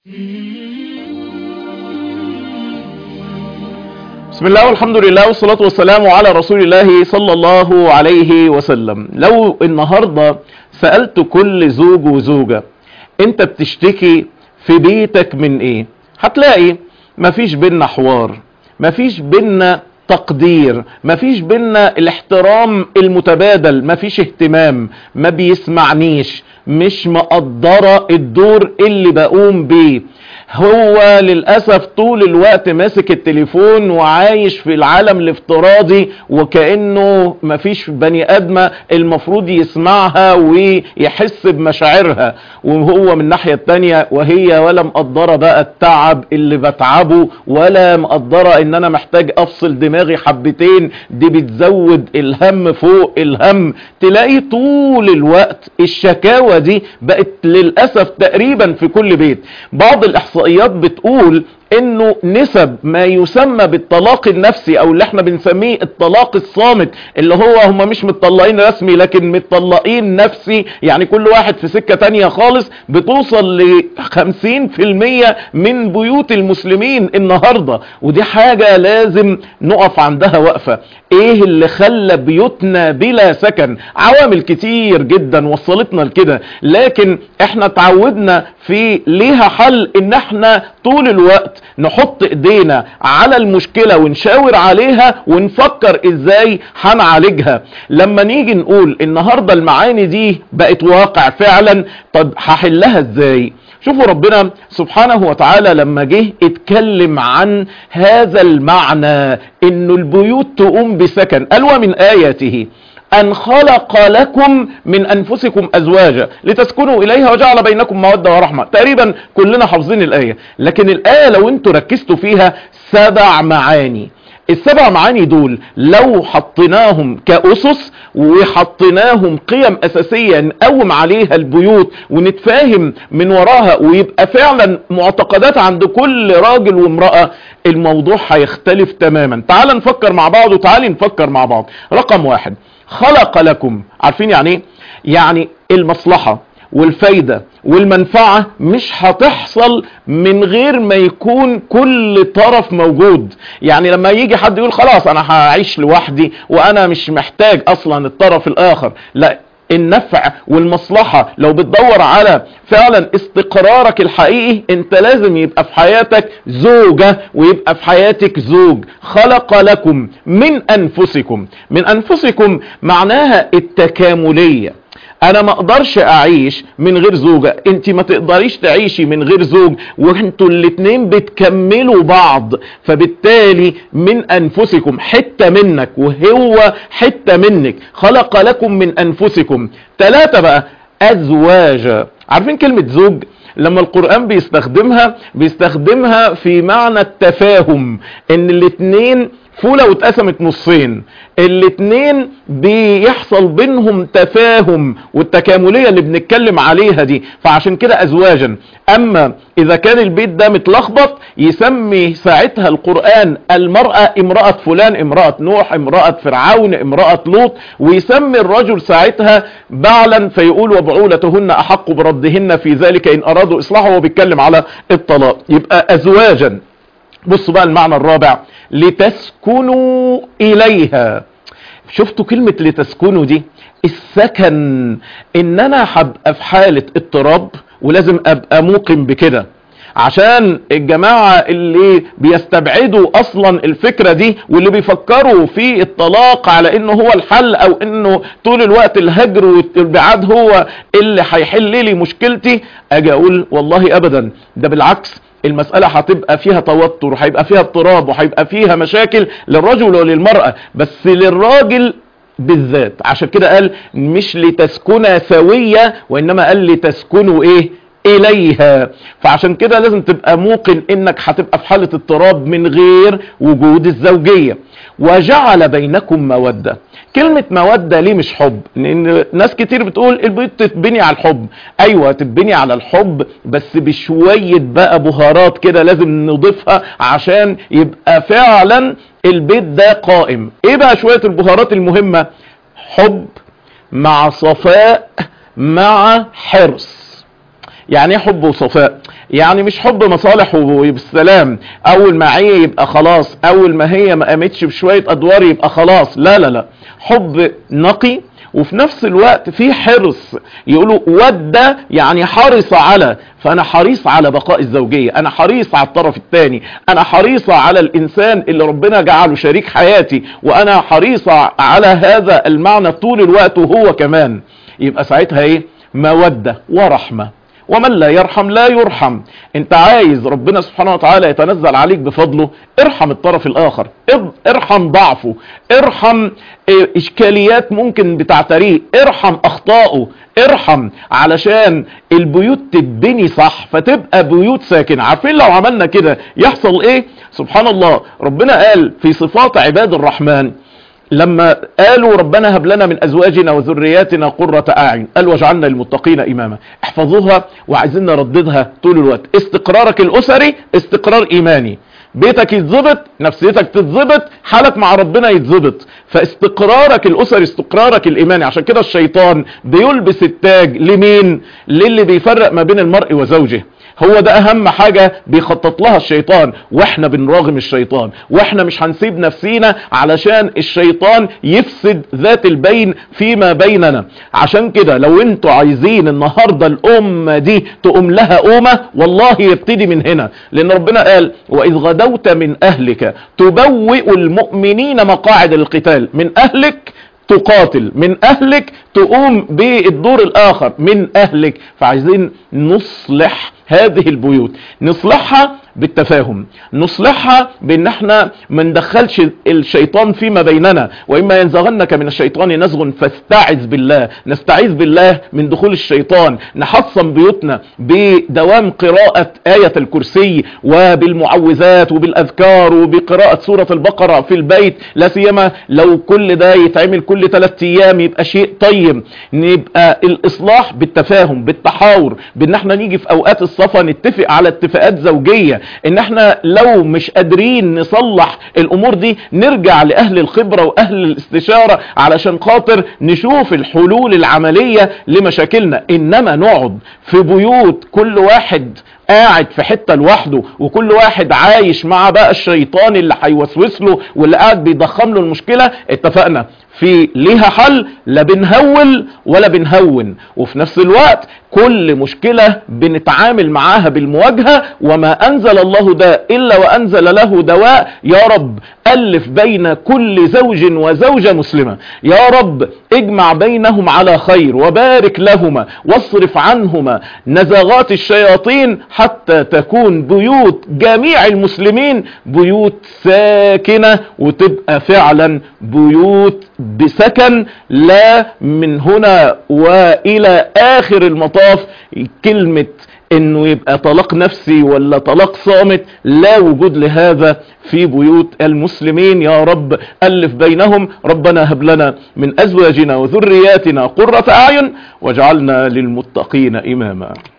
بسم الله والحمد لله والصلاة والسلام على رسول الله صلى الله عليه وسلم لو النهاردة سألت كل زوج وزوجة انت بتشتكي في بيتك من ايه هتلاقي مفيش بينا حوار مفيش بينا تقدير مفيش بينا الاحترام المتبادل مفيش اهتمام ما بيسمعنيش مش مقدرة الدور اللي بقوم بيه هو للأسف طول الوقت ماسك التليفون وعايش في العالم الافتراضي وكأنه مفيش بني أدمة المفروض يسمعها ويحس بمشاعرها وهو من الناحية التانية وهي ولا مقدرة بقى التعب اللي بتعبه ولا مقدرة ان انا محتاج افصل دماغي حبتين دي بتزود الهم فوق الهم تلاقي طول الوقت الشكاوى دي بقت للأسف تقريبا في كل بيت بعض الاحصائيات بتقول انه نسب ما يسمى بالطلاق النفسي او اللي احنا بنسميه الطلاق الصامت اللي هو هم مش متطلقين رسمي لكن متطلقين نفسي يعني كل واحد في سكة تانية خالص بتوصل ل 50% من بيوت المسلمين النهاردة ودي حاجة لازم نقف عندها وقفة ايه اللي خلى بيوتنا بلا سكن عوامل كتير جدا وصلتنا لكده لكن احنا تعودنا في ليها حل ان احنا طول الوقت نحط ايدينا على المشكلة ونشاور عليها ونفكر ازاي هنعالجها لما نيجي نقول النهاردة المعاني دي بقت واقع فعلا طب هحلها ازاي شوفوا ربنا سبحانه وتعالى لما جه اتكلم عن هذا المعنى انه البيوت تقوم بسكن قال ومن اياته أن خلق لكم من أنفسكم أزواجا لتسكنوا إليها وجعل بينكم مودة ورحمة تقريبا كلنا حافظين الآية لكن الآية لو انتوا ركزتوا فيها سبع معاني السبع معاني دول لو حطيناهم كأسس وحطيناهم قيم أساسية نقوم عليها البيوت ونتفاهم من وراها ويبقى فعلا معتقدات عند كل راجل وامرأة الموضوع هيختلف تماما تعال نفكر مع بعض وتعالي نفكر مع بعض رقم واحد خلق لكم عارفين يعني ايه يعني المصلحة والفايدة والمنفعة مش هتحصل من غير ما يكون كل طرف موجود يعني لما يجي حد يقول خلاص انا هعيش لوحدي وانا مش محتاج اصلا الطرف الاخر لا النفع والمصلحة لو بتدور على فعلا استقرارك الحقيقي انت لازم يبقى في حياتك زوجة ويبقى في حياتك زوج خلق لكم من انفسكم من انفسكم معناها التكاملية انا ما اقدرش اعيش من غير زوجة انت ما تقدريش تعيشي من غير زوج وانتوا الاتنين بتكملوا بعض فبالتالي من انفسكم حتة منك وهو حتة منك خلق لكم من انفسكم ثلاثة بقى ازواجا عارفين كلمة زوج لما القرآن بيستخدمها بيستخدمها في معنى التفاهم ان الاتنين فولة واتقسمت نصين الاتنين بيحصل بينهم تفاهم والتكاملية اللي بنتكلم عليها دي فعشان كده ازواجا اما اذا كان البيت ده متلخبط يسمي ساعتها القرآن المرأة امرأة فلان امرأة نوح امرأة فرعون امرأة لوط ويسمي الرجل ساعتها بعلا فيقول وبعولتهن احق بردهن في ذلك ان ارادوا اصلاحه وبيتكلم على الطلاق يبقى ازواجا بصوا بقى المعنى الرابع لتسكنوا إليها شفتوا كلمة لتسكنوا دي السكن ان انا هبقى في حالة اضطراب ولازم ابقى موقن بكده عشان الجماعة اللي بيستبعدوا اصلا الفكرة دي واللي بيفكروا في الطلاق على انه هو الحل او انه طول الوقت الهجر والابعاد هو اللي هيحل لي مشكلتي اجي اقول والله ابدا ده بالعكس المسألة هتبقى فيها توتر وهيبقى فيها اضطراب وهيبقى فيها مشاكل للرجل وللمرأة بس للراجل بالذات عشان كده قال مش لتسكن سوية وانما قال لتسكنوا ايه اليها فعشان كده لازم تبقى موقن انك هتبقى في حالة اضطراب من غير وجود الزوجية وجعل بينكم مودة كلمة مودة ليه مش حب لان ناس كتير بتقول البيوت تتبني على الحب ايوه تتبني على الحب بس بشوية بقى بهارات كده لازم نضيفها عشان يبقى فعلا البيت ده قائم ايه بقى شوية البهارات المهمة حب مع صفاء مع حرص يعني ايه حب وصفاء يعني مش حب مصالح وبالسلام اول ما هي يبقى خلاص اول ما هي ما قامتش بشوية ادوار يبقى خلاص لا لا لا حب نقي وفي نفس الوقت في حرص يقولوا ود يعني حرص على فانا حريص على بقاء الزوجية انا حريص على الطرف الثاني انا حريصة على الانسان اللي ربنا جعله شريك حياتي وانا حريصة على هذا المعنى طول الوقت وهو كمان يبقى ساعتها ايه مودة ورحمة ومن لا يرحم لا يرحم انت عايز ربنا سبحانه وتعالى يتنزل عليك بفضله ارحم الطرف الاخر ارحم ضعفه ارحم اشكاليات ممكن بتعتريه ارحم اخطائه ارحم علشان البيوت تتبني صح فتبقى بيوت ساكنة عارفين لو عملنا كده يحصل ايه سبحان الله ربنا قال في صفات عباد الرحمن لما قالوا ربنا هب لنا من ازواجنا وذرياتنا قرة اعين قال واجعلنا للمتقين اماما احفظوها وعايزين نرددها طول الوقت استقرارك الاسري استقرار ايماني بيتك يتظبط نفسيتك تتظبط حالك مع ربنا يتظبط فاستقرارك الاسري استقرارك الايماني عشان كده الشيطان بيلبس التاج لمين للي بيفرق ما بين المرء وزوجه هو ده اهم حاجة بيخطط لها الشيطان واحنا بنراغم الشيطان واحنا مش هنسيب نفسينا علشان الشيطان يفسد ذات البين فيما بيننا عشان كده لو انتوا عايزين النهاردة الامة دي تقوم لها امة والله يبتدي من هنا لان ربنا قال واذ غدوت من اهلك تبوئ المؤمنين مقاعد القتال من اهلك تقاتل من اهلك تقوم بالدور الاخر من اهلك فعايزين نصلح هذه البيوت نصلحها بالتفاهم نصلحها بان احنا ما ندخلش الشيطان فيما بيننا واما ينزغنك من الشيطان نزغ فاستعذ بالله نستعيذ بالله من دخول الشيطان نحصن بيوتنا بدوام قراءة آية الكرسي وبالمعوذات وبالاذكار وبقراءة سورة البقرة في البيت لا سيما لو كل ده يتعمل كل ثلاث ايام يبقى شيء طيب نبقى الاصلاح بالتفاهم بالتحاور بان احنا نيجي في اوقات الصفا نتفق على اتفاقات زوجية ان احنا لو مش قادرين نصلح الامور دي نرجع لاهل الخبرة واهل الاستشارة علشان خاطر نشوف الحلول العملية لمشاكلنا انما نقعد في بيوت كل واحد قاعد في حتة لوحده وكل واحد عايش مع بقى الشيطان اللي هيوسوس له واللي قاعد بيضخم له المشكلة اتفقنا في ليها حل لا بنهول ولا بنهون وفي نفس الوقت كل مشكلة بنتعامل معاها بالمواجهة وما انزل الله داء الا وانزل له دواء يا رب الف بين كل زوج وزوجة مسلمة يا رب اجمع بينهم على خير وبارك لهما واصرف عنهما نزغات الشياطين حتى تكون بيوت جميع المسلمين بيوت ساكنة وتبقى فعلا بيوت بسكن لا من هنا والى اخر المطاف كلمة انه يبقى طلاق نفسي ولا طلاق صامت لا وجود لهذا في بيوت المسلمين يا رب الف بينهم ربنا هب لنا من ازواجنا وذرياتنا قرة اعين واجعلنا للمتقين اماما